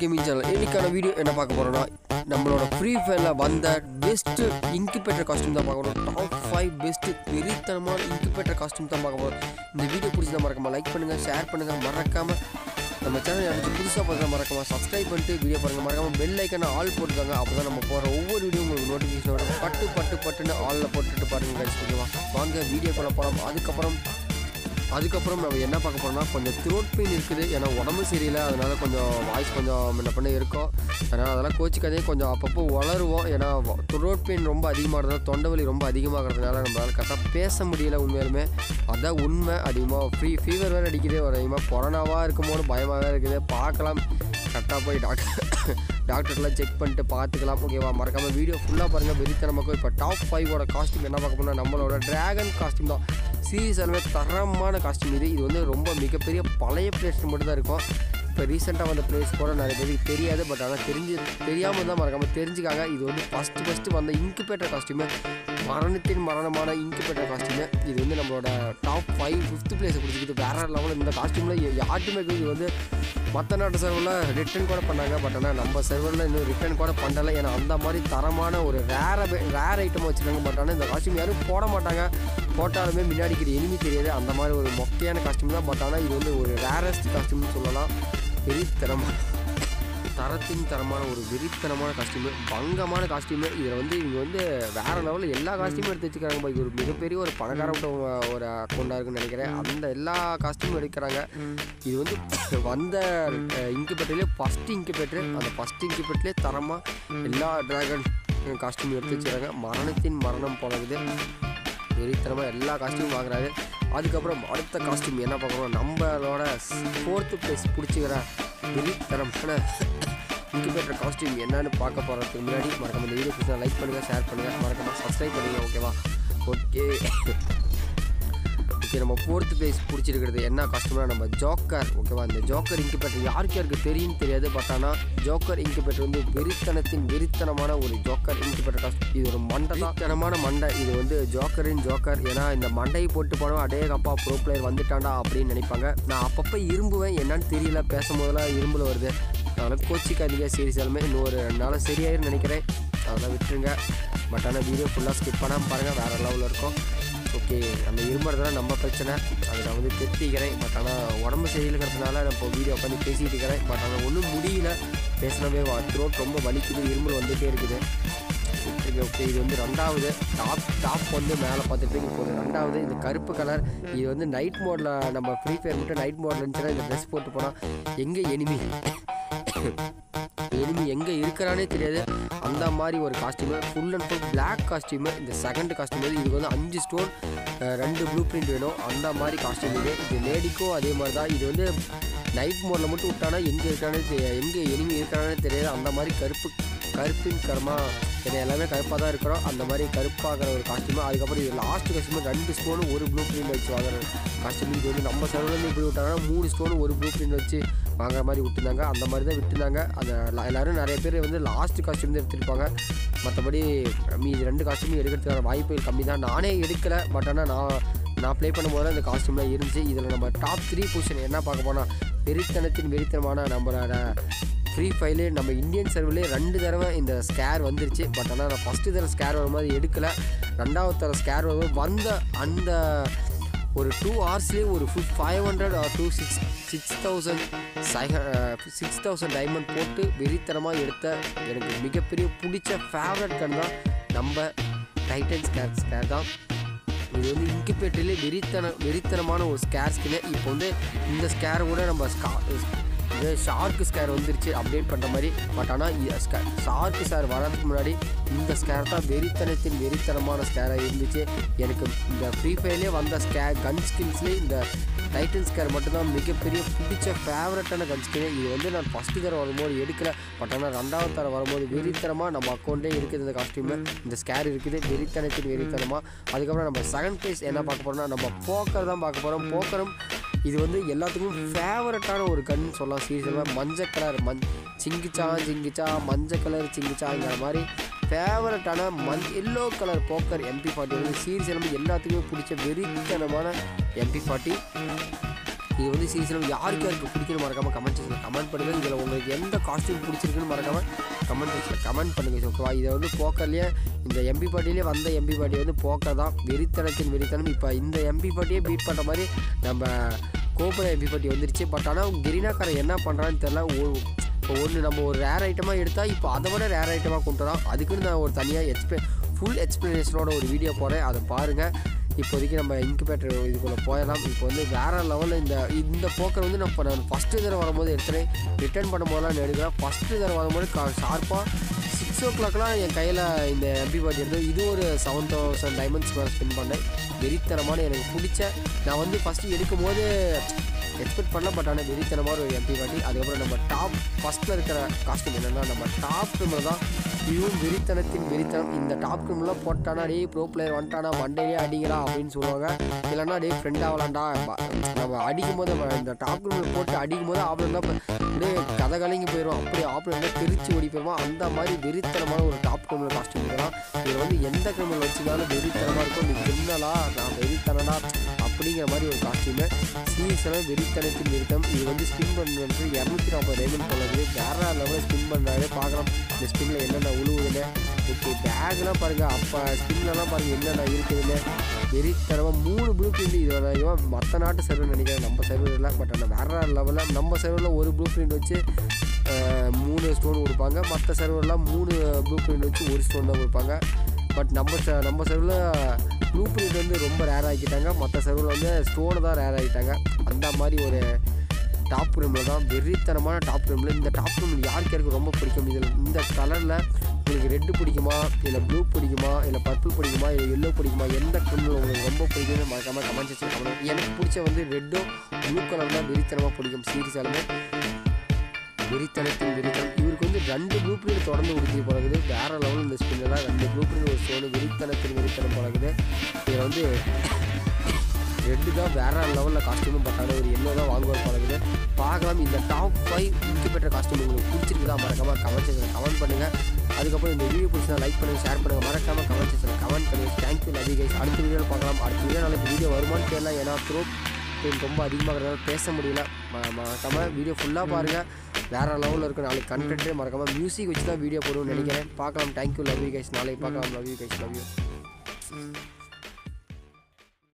Gaming channel இன்னைக்கான video என்ன பார்க்க போறோம்னா நம்மளோட ஃப்ரீ ஃபயரில் வந்த பெஸ்ட் இன்குபேட்டர் காஸ்டியூம் தான் பார்க்க போறோம் டாப் ஃபைவ் பெஸ்ட் வெறித்தனமான இன்குபேட்டர் காஸ்டியூம் தான் பார்க்க போறோம் இந்த வீடியோ பிடிச்சதா மறக்காம லைக் பண்ணுங்க ஷேர் பண்ணுங்க மறக்காம நம்ம சேனல் யாராச்சும் புதுசாக பார்த்தா மறக்காம சப்ஸ்கிரைப் பண்ணிட்டு வீடியோ பாருங்க மறக்காம பெல் ஐக்கனை ஆல் போட்டுருக்காங்க அப்போ தான் நம்ம போகிற ஒவ்வொரு வீடியோ உங்களுக்கு நோட்டிஃபிகேஷன் வரும் பட்டு பட்டு பட்டுன்னு ஆலில் போட்டுட்டு பாருங்க guys, ஓகேவா வாங்க வீடியோக்குள்ள போகலாம் அதுக்கப்புறம் அதுக்கப்புறம் நம்ம என்ன பார்க்க போறோம்னா கொஞ்சம் த்ரோட் பெயின் இருக்குது ஏன்னா உடம்பு சரியில்லை அதனால கொஞ்சம் வாய்ஸ் கொஞ்சம் முன்ன பண்ண இருக்கும் அதனால் அதெல்லாம் கோச்சிக்காதே கொஞ்சம் அப்பப்போ வளருவோம் ஏன்னா த்ரோட் பெயின் ரொம்ப அதிகமாகிறதுனால தொண்டை வலி ரொம்ப அதிகமாகிறதுனால நம்மளால் கரெக்டாக பேச முடியல உண்மையாலுமே அதான் உண்மை அதிகமாக ஃப்ரீ ஃபீவர் வேறு அடிக்குது ஒரு அதிகமாக கொரோனாவாக இருக்கும்போது பயமாகவே இருக்குது பார்க்கலாம் கரெக்டாக போய் டாக்டர் டாக்டர்லாம் செக் பண்ணிட்டு பார்த்துக்கலாம் ஓகேவா மறக்காமல் வீடியோ ஃபுல்லாக பாருங்கள் வெறித்தனமாக இப்போ டாப் ஃபைவோட காஸ்டியூம் என்ன பார்க்க போனால் நம்மளோட டிராகன் காஸ்டியூம் தான் சீரியஸ் எல்லாமே தரமான காஸ்டியூம் இது இது வந்து ரொம்ப மிகப்பெரிய பழைய பிளேஸ் மட்டும் தான் இருக்கும் இப்போ ரீசெண்டாக வந்த பிளேஸ் கூட நிறைய பேருக்கு தெரியாது பட் ஆனால் தெரிஞ்சு தெரியாமல் தான் மறக்காமல் தெரிஞ்சுக்காங்க இது வந்து ஃபஸ்ட்டு ஃபஸ்ட்டு வந்த இன்குபேட்டர் காஸ்டியூமு மரணத்தின் மரணமான இன்குபேட்டர் காஸ்டியூமு இது வந்து நம்மளோட டாப் ஃபைவ் ஃபிஃப்த் பிளேஸை பிடிச்சிக்கிது வேற லெவலில் இந்த காஸ்டியூமில் யார்ட்டுமே இருக்குது. இது வந்து மற்ற நாட்டு சர்வரில் ரிட்டர்ன் கூட பண்ணாங்க பட் ஆனால் நம்ம சர்வரில் இன்னும் ரிட்டர்ன் கூட பண்ணலை ஏன்னா அந்த மாதிரி தரமான ஒரு ரேர ரேர் ஐட்டமாக வச்சுருக்காங்க பட் ஆனால் இந்த காஸ்டியூம் யாரும் போட மாட்டாங்க போட்டாலுமே முன்னாடி இருக்கிற எனிமி தெரியாது அந்த மாதிரி ஒரு மொக்கையான காஸ்டியூம் தான் பட் ஆனால் இது வந்து ஒரு ரேரஸ்ட் காஸ்டியூம்னு சொல்லலாம் வெறித்தனமான தரத்தின் தரமான ஒரு வெறித்தனமான காஸ்டியூமு பங்கமான காஸ்டியூமு இதில் வந்து இவங்க வந்து வேறு லெவலில் எல்லா காஸ்டியூமும் எடுத்து வச்சுக்கிறாங்க பா. இது ஒரு மிகப்பெரிய ஒரு பணக்கார விட்ட ஒரு அக்கௌண்ட்டாக இருக்குன்னு நினைக்கிறேன் அந்த எல்லா காஸ்டியூமும் எடுக்கிறாங்க இது வந்து வந்த இன்குபேட்டர்லேயே ஃபஸ்ட் இன்குபேட்டர் அந்த ஃபஸ்ட் இன்குபேட்டர்லேயே தரமாக எல்லா ட்ராகன் காஸ்டியூம் எடுத்து வச்சுக்கிறாங்க மரணத்தின் மரணம் போலகுது வெறித்தனமாக எல்லா காஸ்டியூமும் வாங்குறாரு அதுக்கப்புறம் அடுத்த காஸ்டியூம் என்ன பார்க்குறோம் நம்மளோட ஃபோர்த்து ப்ளேஸ் பிடிச்சிக்கிற வெறித்தனமான இன்குபேட்டர் காஸ்டியூம் என்னன்னு பார்க்க போகிறதுக்கு முன்னாடி மறக்காம இந்த வீடியோ பிடிச்சா லைக் பண்ணுங்கள் ஷேர் பண்ணுங்கள் மறக்காம சப்ஸ்கிரைப் பண்ணுங்கள் ஓகேவா ஓகே ஓகே நம்ம ஃபோர்த் பிளேஸ் பிடிச்சிருக்கிறது என்ன காஸ்டியூம்னா நம்ம ஜோக்கர் ஓகேவா இந்த ஜோக்கர் இன்குபேட்டர் யாருக்கு யாருக்கு தெரியும் தெரியாது பட் ஆனால் ஜோக்கர் இன்குபேட்டர் வந்து வெறித்தனத்தின் வெறித்தனமான ஒரு ஜோக்கர் இன்குபேட்டர் காஸ்டியூம் இது ஒரு மண்டை தனமான மண்டை இது வந்து ஜோக்கரின் ஜோக்கர் ஏன்னா இந்த மண்டையை போட்டு போனோம் அடே அப்பா ப்ரோ பிளேயர் வந்துட்டாண்டா அப்படின்னு நினைப்பாங்க நான் அப்பப்போ இரும்புவேன் என்னன்னு தெரியல பேசும்போதெல்லாம் இரும்புல வருது அதனால் கோச்சிக்காதீங்க சீரியஸ் எல்லாமே இன்னும் ஒரு ரெண்டு நாள் சரியாயிருன்னு நினைக்கிறேன் அதெல்லாம் விட்டுருங்க பட் ஆனால் வீடியோ ஃபுல்லாக ஸ்கிப் பண்ணாமல் பாருங்கள் வேறு லெவலில் இருக்கும் ஓகே அந்த இருமுறதுலாம் நம்ம பிரச்சனை அதை நான் வந்து திருத்திக்கிறேன் பட் ஆனால் உடம்பு சரியில்லைங்கிறதுனால நான் இப்போ வீடியோ உட்காந்து பேசிகிட்டு இருக்கிறேன் பட் ஆனால் ஒன்றும் முடியல பேசினவே த்ரோட் ரொம்ப வலிக்குது இருமல் வந்துகிட்டே இருக்குது ஓகே ஓகே இது வந்து ரெண்டாவது டாப் டாப் வந்து மேலே பார்த்துட்டு இருக்கு இப்போ ரெண்டாவது இந்த கருப்பு கலர் இது வந்து நைட் மோடில் நம்ம ஃப்ரீ ஃபயர் மட்டும் நைட் மோடில் இருந்துச்சுன்னா இந்த ட்ரெஸ் போட்டு போனால் எங்கே எனிமி எனிமி எங்கே இருக்கிறானே தெரியாது அந்த மாதிரி ஒரு costume full and full black costume இந்த செகண்ட் காஸ்டியூம் வந்து இதுக்கு வந்து அஞ்சு ஸ்டோன் ரெண்டு ப்ளூ பிரிண்ட் வேணும் அந்த மாதிரி காஸ்டியூம் இது இது லேடிக்கும் அதே மாதிரி தான் இது வந்து நைட் மோடில் மட்டும் விட்டானா எங்கே இருக்கானே தெ- எங்கே எனிமி இருக்கிறானே தெரியாது அந்த மாதிரி கருப்பு கருப்பின் கரமா ஏன்னா எல்லாமே கருப்பாக தான் இருக்கிறோம் அந்த மாதிரி கருப்பாகிற ஒரு காஸ்டியூமு அதுக்கப்புறம் இது லாஸ்ட் காஸ்டியூம் ரெண்டு ஸ்டோனு ஒரு ப்ளூ பிரிண்ட் வச்சு வாங்குற காஸ்டியூம் இது வந்து நம்ம சர்வர்லேருந்து இப்படி விட்டாங்கன்னா மூணு ஸ்டோனு ஒரு ப்ளூ பிரிண்ட் வச்சு வாங்குற மாதிரி விட்டுருந்தாங்க அந்த மாதிரி தான் விட்டுருந்தாங்க அந்த ல- எல்லாரும் நிறைய பேர் வந்து லாஸ்ட் காஸ்டியூம் தான் எடுத்திருப்பாங்க மற்றபடி மீதி ரெண்டு காஸ்டியூமும் எடுக்கிறதுக்கான வாய்ப்புகள் கம்மி தான் நானே எடுக்கலை பட் ஆனால் நான் நான் ப்ளே பண்ணும்போது அந்த காஸ்டியூம்லாம் இருந்துச்சு இதில் நம்ம டாப் த்ரீ பொசிஷன் என்ன பார்க்க போனால் வெறித்தனத்தின் வெறித்தனமான நம்மளோட ஃப்ரீ ஃபைலு நம்ம இந்தியன் சர்வர்லேயே ரெண்டு தடவை இந்த ஸ்கேர் வந்துருச்சு பட் ஆனால் நான் ஃபஸ்ட்டு தடவை ஸ்கேர் வரும்போது எடுக்கலை ரெண்டாவது தடவை ஸ்கேர் வரும்போது வந்த அந்த ஒரு டூ ஹவர்ஸ்லேயே ஒரு ஃபிஃப் five hundred or two six six thousand six thousand diamond போட்டு வெறித்தனமாக எடுத்த எனக்கு மிகப்பெரிய பிடிச்ச ஃபேவரட் கன் தான் நம்ம டைட்டன் ஸ்கேர் ஸ்கேர் தான் இது வந்து இன்குபேட்டர்லேயே வெறித்தன வெறித்தனமான ஒரு ஸ்கேர் ஸ்கின்னு இப்போ வந்து இந்த ஸ்கேர் கூட நம்ம ஸ்கா இது ஷார்க்கு ஸ்கேர் வந்துருச்சு அப்டேட் பண்ணுற மாதிரி பட் ஆனால் ஷார்க்கு ஸ்கேர் வர்றதுக்கு முன்னாடி இந்த ஸ்கேர் தான் வெறித்தனத்தின் வெறித்தனமான ஸ்கேராக இருந்துச்சு எனக்கு இந்த ஃப்ரீ ஃபயர்லேயே வந்த ஸ்கேர் கன் ஸ்கின்ஸ்லேயே இந்த டைட்டன் ஸ்கேர் மட்டும்தான் மிகப்பெரிய பிடிச்ச ஃபேவரட்டான கன் ஸ்கின் இது வந்து நான் ஃபஸ்ட்டு தடவை வரும்போது எடுக்கல பட் ஆனால் ரெண்டாவது தடவை வரும்போது வெறித்தனமாக நம்ம அக்கௌண்ட்டே இருக்குது இந்த காஸ்டியூமு இந்த ஸ்கேர் இருக்குது வெறித்தனத்தின் வெறித்தனமாக அதுக்கப்புறம் நம்ம செகண்ட் ப்ளேஸ் என்ன பார்க்க போகிறோம்னா நம்ம போக்கர் தான் பார்க்க போகிறோம் போக்கரும் இது வந்து எல்லாத்துக்கும் ஃபேவரட்டான ஒரு கன் சொல்லலாம் சீரியஸாக மஞ்சள் கலர் மஞ் சிங்கிச்சா சிங்கிச்சா மஞ்சள் கலர் சிங்கிச்சாங்கிற மாதிரி ஃபேவரட்டான மஞ் yellow colour poker MP forty வந்து சீரியஸ் எல்லாமே எல்லாத்துக்குமே பிடிச்ச வெறித்தனமான எம்பி ஃபார்ட்டி இது வந்து சீரியஸாக யாருக்கு யாருக்கு பிடிக்கணும் மறக்காமல் கமெண்ட் செக்ஷனில் கமெண்ட் பண்ணுங்கள் இதில் உங்களுக்கு எந்த காஸ்டியூம் பிடிச்சிருக்குன்னு மறக்காமல் கமெண்ட் செக்ஷனில் கமெண்ட் பண்ணுங்கள் ஓகேவா இதை வந்து போக்கர்லேயே இந்த எம்பி பாட்டிலே வந்த எம்பி பாட்டி வந்து போக்கர் தான் வெறித்தனத்தின் வெறித்தனம் இப்போ இந்த எம்பி பாட்டியே பீட் பண்ணுற மாதிரி நம்ம கோபுர எம்பி பாட்டி வந்துருச்சு பட் ஆனால் கெரினாக்காரன் என்ன பண்ணுறான்னு தெரில ஒரு இப்போ ஒன்று நம்ம ஒரு ரேர் ஐட்டமாக எடுத்தால் இப்போ அதை விட ரேர் ஐட்டமாக கொண்டு வரோம் அதுக்குன்னு நான் ஒரு தனியாக எக்ஸ்பிளே ஃபுல் எக்ஸ்ப்ளனேஷனோட ஒரு வீடியோ போடுறேன் அதை பாருங்கள் இப்போதைக்கு நம்ம இன்குபேட்டர் இதுக்குள்ளே போயிடலாம் இப்போ வந்து வேறு லெவலில் இந்த இந்த போக்கர் வந்து நான் இப்போ நான் ஃபஸ்ட்டு தடவை வரும்போது எடுத்துகிறேன் ரிட்டர்ன் பண்ணும்போதெல்லாம் நான் எடுக்கிறேன் ஃபஸ்ட்டு தடவை வரும்போது கா ஷார்ப்பாக சிக்ஸ் ஓ கிளாக்லாம் என் கையில் இந்த எம்பி பாட்டி எடுத்து இது ஒரு செவன் தௌசண்ட் டைமண்ட்ஸ் மேலே ஸ்பெண்ட் பண்ணேன் வெறித்தனமான எனக்கு பிடிச்ச நான் வந்து ஃபஸ்ட்டு எடுக்கும் போது எக்ஸ்பெக்ட் பண்ணல பட் ஆனால் வெறித்தனமான ஒரு எம்பி பாட்டி அதுக்கப்புறம் நம்ம டாப் ஃபஸ்ட்டில் இருக்கிற காஸ்டியூம் என்னென்னா நம்ம டாப் க்ரிமில் தான் இதுவும் வெறித்தனத்தின் வெறித்தனம் இந்த டாப் க்ரிம்லாம் போட்டானா டே ப்ரோ பிளேயர் வந்துட்டானா மண்டையிலே அடிக்கிறா அப்படின்னு சொல்லுவாங்க இல்லைன்னா டே ஃப்ரெண்ட் ஆகலாம்டா ப- நம்ம அடிக்கும் போது நம்ம இந்த டாப் க்ரிமில் போட்டு அடிக்கும் போது ஆப்லன் தான் அப்படியே கதை கலங்கி போயிடும் அப்படியே ஆப்லன் பிரித்து ஓடி போயிடுவோம் அந்த மாதிரி வெறித்தனமான ஒரு டாப் க்ரிமில் காஸ்டியூம் இதெல்லாம் இது வந்து எந்த க்ரிமில் வச்சுனாலும் வெறித்தனமாக இருக்கும் நீ கிரிமினலா நான் வெறித்தனனா அப்படிங்கிற மாதிரி ஒரு காஸ்டியூமு சீரியஸான வெறித்தனத்தின் வெறித்தனம் இது வந்து ஸ்பின் பண்ணுறது இரநூத்தி நாற்பது டைமண்ட் போனது வேற லெவலில் ஸ்பின் பண்ணுறாரு பார்க்கலாம் இந்த ஸ்பின்னில் என்னென்ன உழுவுதுன்னு ஓகே பேக்லாம் பாருங்கள் அப்போ ஸ்பின்லலாம் பாருங்கள் என்னென்ன இருக்குதுன்னு வெறித்தனமாக மூணு ப்ளூ பிரிண்ட் இதோட இவன் மற்ற நாட்டு சர்வர் நினைக்கிறேன் நம்ம சர்வர் இல்லை பட் ஆனால் வேற லெவலில் நம்ம சர்வரில் ஒரு ப்ளூ பிரிண்ட் வச்சு அஹ், மூணு ஸ்டோன் கொடுப்பாங்க மற்ற சர்வர்லாம் மூணு ப்ளூ பிரிண்ட் வச்சு ஒரு ஸ்டோன் தான் கொடுப்பாங்க பட் நம்ம ச நம்ம சர்வரில் ப்ளூ பிரிண்ட் வந்து ரொம்ப ரேர் ஆக்கிட்டாங்க மற்ற சர்வரில் வந்து ஸ்டோனை தான் ரேர் ஆகிட்டாங்க அந்த மாதிரி ஒரு டாப் ரூமில் தான் வெறித்தனமான டாப் ரூமில் இந்த டாப் ரூம் யாருக்கு யாருக்கு ரொம்ப பிடிக்கும் இதில் இந்த கலரில் உங்களுக்கு ரெட்டு பிடிக்குமா இல்லை ப்ளூ பிடிக்குமா இல்லை பர்பிள் பிடிக்குமா இல்லை எல்லோ பிடிக்குமா எந்த கலரில் உங்களுக்கு ரொம்ப பிடிக்கும்னு மறக்காமல் கமெண்ட் செக்ஷன் கமெண்ட் எனக்கு பிடிச்ச வந்து ரெட்டும் ப்ளூ கலர் தான் வெறித்தனமாக பிடிக்கும் சீரியஸாலுமே வெறித்தனத்தின் வெறித்தனம் இவருக்கு வந்து ரெண்டு ப்ளூ பிரிண்ட் தொடர்ந்து உடுத்தி பழகுது வேற லெவலில் இந்த ஸ்பின்னில் ரெண்டு ப்ளூ பிரிண்ட் ஒரு ஸ்டோனு வெறித்தனத்தின் வெறித்தனம் பழகுது இதில் வந்து ரெண்டு தான் வேற லெவலில் காஸ்டியூமும் பட் ஆனால் ஒரு எல்லோ தான் வாங்குவார் பழகுது பார்க்கலாம் இந்த டாப் ஃபைவ் இன்குபேட்டர் காஸ்டியூம் உங்களுக்கு பிடிச்சிருக்குதா மறக்காமல் கமெண்ட் செக்ஷனில் கமெண்ட் பண்ணுங்கள் அதுக்கப்புறம் இந்த வீடியோ பிடிச்சா லைக் பண்ணுங்கள் ஷேர் பண்ணுங்கள் மறக்காமல் கமெண்ட் செக்ஷனில் கமெண்ட் பண்ணுங்கள் தேங்க்யூ லவ் கைஸ் அடுத்த வீடியோவில் பார்க்கலாம் அடுத்த வீடியோ நாளைக்கு வீடியோ வருமானு தெரியல ஏன்னா த்ரோட் பெயின் ரொம்ப அதிகமாகிறதால பேச முடியல ம- மறக்காம வீடியோ ஃபுல்லாக பாருங்கள் வேறு லெவலில் இருக்கும் நாளைக்கு கண்டென்ட்டே மறக்காம மியூசிக் வச்சு தான் வீடியோ போடுவோம்னு நினைக்கிறேன் பார்க்கலாம் தேங்க்யூ லவ் யூ கைஸ் நாளைக்கு பார்க்கலாம் love you guys love you